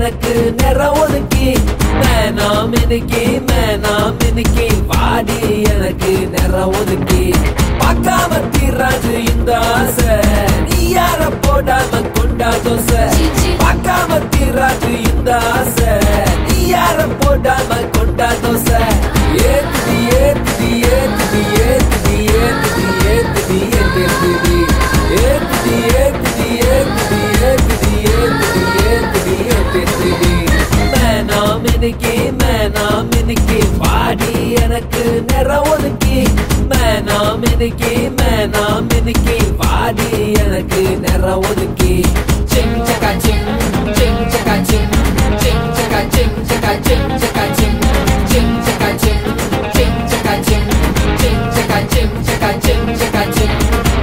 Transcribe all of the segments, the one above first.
எனக்கு நிற ஒதுக்கி மேனா மினுக்கி மேனா மினுக்கி வாடி எனக்கு நிற ஒதுக்கி பார்க்காம தீராது இந்த ஆசை நீ யார போடாம கொண்டா தோசை பார்க்காம தீராது இந்த ஆசை நீ யார போடாம கொண்டா தோசை ஏத்துடி ஏத்துடி ஏத்துடி ஏத்துடி ஏத்துடி ஏத்துடி ஏத்துடி ஏத்துடி ஏத்துடி ஏத்துடி ஏத்துடி ஏத்துடி ஏத்துடி ஏத்துடி மேனா மினுக்கி மேனா மினுக்கி பாடி எனக்கு நிற ஒதுக்கி மேனா மினுக்கி மேனா மினுக்கி பாடி எனக்கு நிற ஒதுக்கி சிங் சகா சிங் சிங் சகா சிங் சிங் சகா சிங் சகா சிங் சகா சிங் சிங் சகா சிங் சிங் சகா சிங் சிங் சகா சிங் சகா சிங் சகா சிங்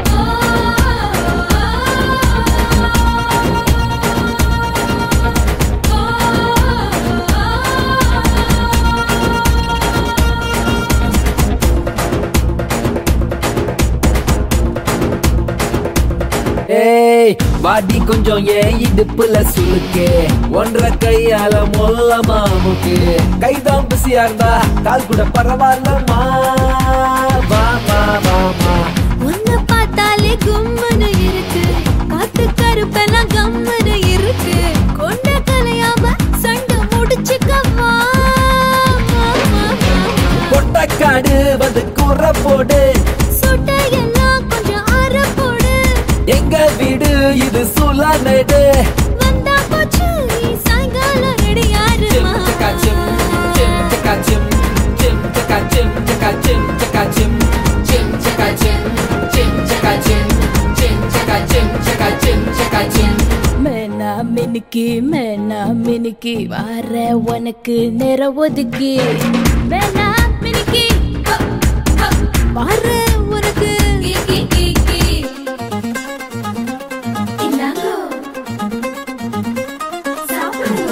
ஏய் வாடி கொஞ்சம் ஏன் இடுப்புல சுளுக்கு ஒன்றரை கையால மொல்லமா முக்கு கைதான் பிஸியா இருந்தா கால் கூட பரவாயில்லமா வா வா வா வா உன்னை பார்த்தாலே கும்முன்னு இருக்கு காத்து கருப்பெல்லாம் கம்முன்னு இருக்கு கொண்ட கலையாம சண்டை முடிச்சுக்கவா கொட்டக்காடு வந்து கூற போடு சுட்டையெல்லாம் கொஞ்சம் ஆற போடு எங்க வீடு இது சுலானடு வந்தா போச்சு நீ சாயங்காலம் ரெடி யாருமா சிம் சக்கா சிம் சிம் சக்கா சிம் சிம் சக்கா சிம் சக்கா சிம் சிம் சக்கா சிம் சிம் சக்கா சிம் சிம் சக்கா சிம் சக்கா சிம் சக்கா சிம் மேனா மினுக்கி மேனா மினுக்கி வார உனக்கு நேர ஒதுக்கி மேனா மினுக்கி வார உனக்கு இந்தாங்கோ. சாப்பிடுங்கோ.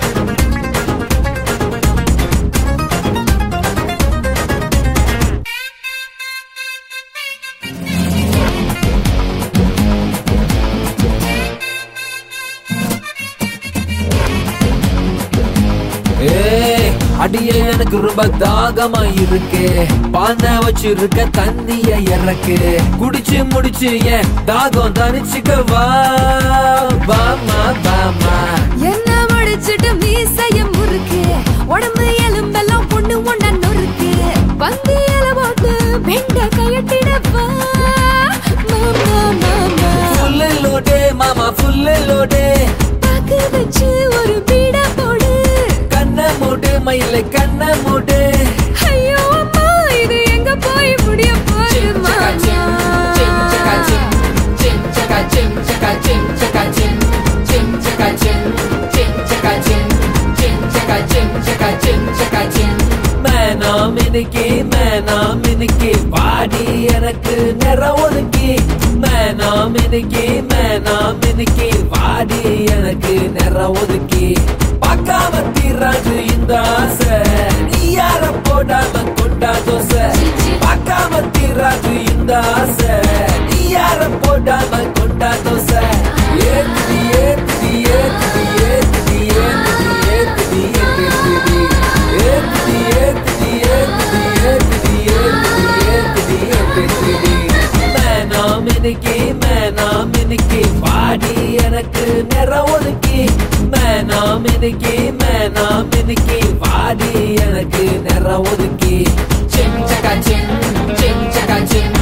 ஏய், அடியே எனக்கு ரொம்ப தாகமா இருக்கு பானை வச்சிருக்க தண்ணிய இறக்கு குடிச்சு முடிச்சு ஏன் தாகம் தனிச்சுக்க வா வாமா வாமா என்ன முடிச்சிட்டு மீசைய முறுக்கு உடம்பு எலும்பெல்லாம் பொண்ணு ஒண்ணா நொறுக்கு வந்து இல போட்டு பெண்ட கையட்டிடப்பா மாமா மாமா ஃபுல்லு லோடே மாமா ஃபுல்லு லோடே பாக்கு வச்சு ஒரு பீட போடு கண்ண மூடு மயில கண்ண மூடு ஐயோ அம்மா இது எங்க போய் முடிய போகுது மாமா மேனா மினுக்கி மேனா மினுக்கி பாடி எனக்கு நிற ஒதுக்கி மேனா மினுக்கி மேனா மினுக்கி பாடி எனக்கு நிற ஒதுக்கி பார்க்காம தீராது இந்த ஆசை நீ யார போடாம கொண்டா தோசை பார்க்காம தீராது இந்த ஆசை நீ யார போடாம கொண்டா தோசை ஏத்துடி ஏத்துடி ஏத்துடி ஏத்துடி ஏத்துடி ஏத்துடி ஏத்துடி ஏத்துடி ஏத்துடி ஏத்துடி ஏத்துடி ஏத்துடி ஏத்துடி ஏத்துடி மேனா மினுக்கி மேனா மினுக்கி பாடி எனக்கு நிற ஒதுக்கி மேனா மினுக்கி மேனா மினுக்கி பாடி எனக்கு நிற ஒதுக்கி சிம் சக்கா சிம் சிம் சக்கா சிம்